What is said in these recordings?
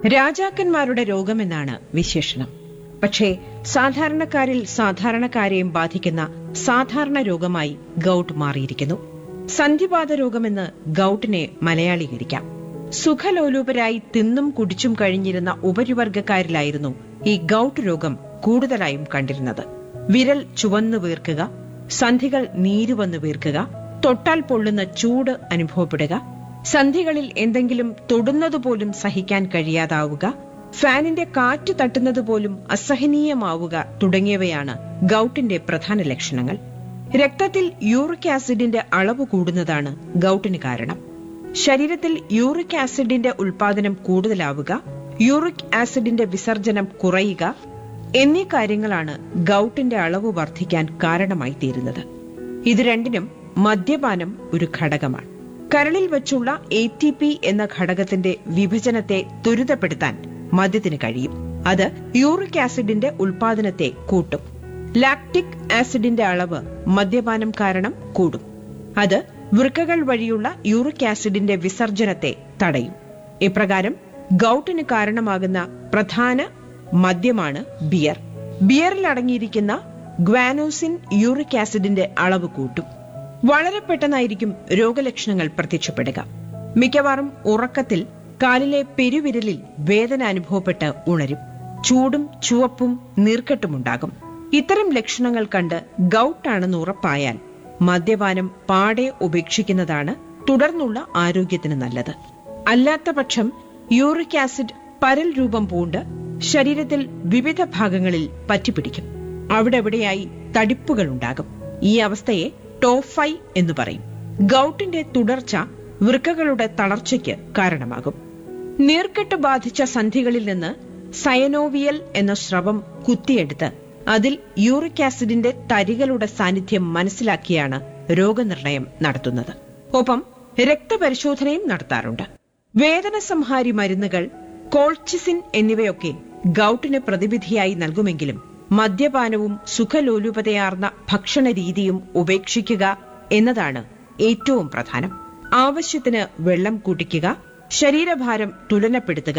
രാജാക്കന്മാരുടെ രോഗമെന്നാണ് വിശേഷണം പക്ഷേ സാധാരണക്കാരിൽ സാധാരണക്കാരെയും ബാധിക്കുന്ന സാധാരണ രോഗമായി ഗൌട്ട് മാറിയിരിക്കുന്നു സന്ധിവാത രോഗമെന്ന് ഗൌട്ടിനെ മലയാളീകരിക്കാം സുഖലോലൂപരായി തിന്നും കുടിച്ചും കഴിഞ്ഞിരുന്ന ഉപരിവർഗക്കാരിലായിരുന്നു ഈ ഗൌട്ട് രോഗം കൂടുതലായും കണ്ടിരുന്നത് വിരൽ ചുവന്നു വീർക്കുക സന്ധികൾ നീരുവന്നു വീർക്കുക തൊട്ടാൽ പൊള്ളുന്ന ചൂട് അനുഭവപ്പെടുക സന്ധികളിൽ എന്തെങ്കിലും തൊടുന്നതുപോലും സഹിക്കാൻ കഴിയാതാവുക ഫാനിന്റെ കാറ്റ് തട്ടുന്നതുപോലും അസഹനീയമാവുക തുടങ്ങിയവയാണ് ഗൌട്ടിന്റെ പ്രധാന ലക്ഷണങ്ങൾ രക്തത്തിൽ യൂറിക് ആസിഡിന്റെ അളവ് കൂടുന്നതാണ് ഗൌട്ടിന് കാരണം ശരീരത്തിൽ യൂറിക് ആസിഡിന്റെ ഉൽപാദനം കൂടുതലാവുക യൂറിക് ആസിഡിന്റെ വിസർജനം കുറയുക എന്നീ കാര്യങ്ങളാണ് ഗൌട്ടിന്റെ അളവ് വർദ്ധിക്കാൻ കാരണമായി തീരുന്നത് ഇത് രണ്ടിനും മദ്യപാനം ഒരു ഘടകമാണ് കരളിൽ വെച്ചുള്ള എ ടി പി എന്ന ഘടകത്തിന്റെ വിഭജനത്തെ ത്വരിതപ്പെടുത്താൻ മദ്യത്തിന് കഴിയും അത് യൂറിക് ആസിഡിന്റെ ഉൽപാദനത്തെ കൂട്ടും ലാക്ടിക് ആസിഡിന്റെ അളവ് മദ്യപാനം കാരണം കൂടും അത് വൃക്കകൾ വഴിയുള്ള യൂറിക് ആസിഡിന്റെ വിസർജനത്തെ തടയും ഇപ്രകാരം ഗൌട്ടിന് കാരണമാകുന്ന പ്രധാന മദ്യമാണ് ബിയർ ബിയറിൽ അടങ്ങിയിരിക്കുന്ന ഗ്വാനോസിൻ യൂറിക് ആസിഡിന്റെ അളവ് കൂട്ടും വളരെ പെട്ടെന്നായിരിക്കും രോഗലക്ഷണങ്ങൾ പ്രത്യക്ഷപ്പെടുക മിക്കവാറും ഉറക്കത്തിൽ കാലിലെ പെരുവിരലിൽ വേദന അനുഭവപ്പെട്ട് ഉണരും ചൂടും ചുവപ്പും നീർക്കെട്ടുമുണ്ടാകും ഇത്തരം ലക്ഷണങ്ങൾ കണ്ട് ഗൌട്ടാണെന്ന് ഉറപ്പായാൽ മദ്യപാനം പാടെ ഉപേക്ഷിക്കുന്നതാണ് തുടർന്നുള്ള ആരോഗ്യത്തിന് നല്ലത് അല്ലാത്ത പക്ഷം യൂറിക് ആസിഡ് പരൽ രൂപം പൂണ്ട് ശരീരത്തിൽ വിവിധ ഭാഗങ്ങളിൽ പറ്റിപ്പിടിക്കും അവിടെ എവിടെയായി തടിപ്പുകൾ ഉണ്ടാകും ഈ അവസ്ഥയെ ടോഫൈ എന്ന് പറയും ഗൌട്ടിന്റെ തുടർച്ച വൃക്കകളുടെ തളർച്ചയ്ക്ക് കാരണമാകും നീർക്കെട്ട് ബാധിച്ച സന്ധികളിൽ നിന്ന് സയനോവിയൽ എന്ന സ്രവം കുത്തിയെടുത്ത് അതിൽ യൂറിക് ആസിഡിന്റെ തരികളുടെ സാന്നിധ്യം മനസ്സിലാക്കിയാണ് രോഗനിർണയം നടത്തുന്നത് ഒപ്പം രക്തപരിശോധനയും നടത്താറുണ്ട് വേദന സംഹാരി മരുന്നുകൾ കോൾച്ചിസിൻ എന്നിവയൊക്കെ ഗൌട്ടിന് പ്രതിവിധിയായി നൽകുമെങ്കിലും മദ്യപാനവും സുഖലോലുപതയാർന്ന ഭക്ഷണ രീതിയും ഉപേക്ഷിക്കുക എന്നതാണ് ഏറ്റവും പ്രധാനം ആവശ്യത്തിന് വെള്ളം കുടിക്കുക ശരീരഭാരം തുലനപ്പെടുത്തുക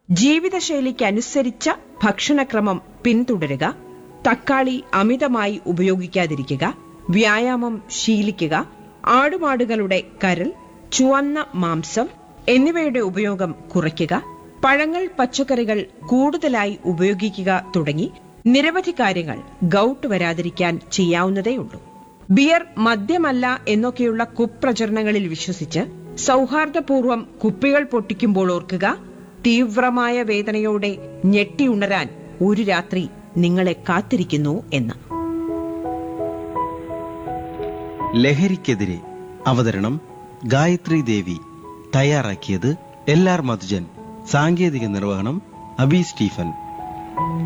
ജീവിതശൈലിക്കനുസരിച്ച ഭക്ഷണക്രമം പിന്തുടരുക തക്കാളി അമിതമായി ഉപയോഗിക്കാതിരിക്കുക വ്യായാമം ശീലിക്കുക ആടുമാടുകളുടെ കരൽ ചുവന്ന മാംസം എന്നിവയുടെ ഉപയോഗം കുറയ്ക്കുക പഴങ്ങൾ പച്ചക്കറികൾ കൂടുതലായി ഉപയോഗിക്കുക തുടങ്ങി നിരവധി കാര്യങ്ങൾ ഗൌട്ട് വരാതിരിക്കാൻ ചെയ്യാവുന്നതേയുള്ളൂ ബിയർ മദ്യമല്ല എന്നൊക്കെയുള്ള കുപ്രചരണങ്ങളിൽ വിശ്വസിച്ച് സൗഹാർദ്ദപൂർവ്വം കുപ്പികൾ പൊട്ടിക്കുമ്പോൾ ഓർക്കുക തീവ്രമായ വേദനയോടെ ഞെട്ടിയുണരാൻ ഒരു രാത്രി നിങ്ങളെ കാത്തിരിക്കുന്നു എന്ന് ലഹരിക്കെതിരെ അവതരണം ഗായത്രി ദേവി തയ്യാറാക്കിയത് എൽ ആർ മധുജൻ സാങ്കേതിക നിർവഹണം അബി സ്റ്റീഫൻ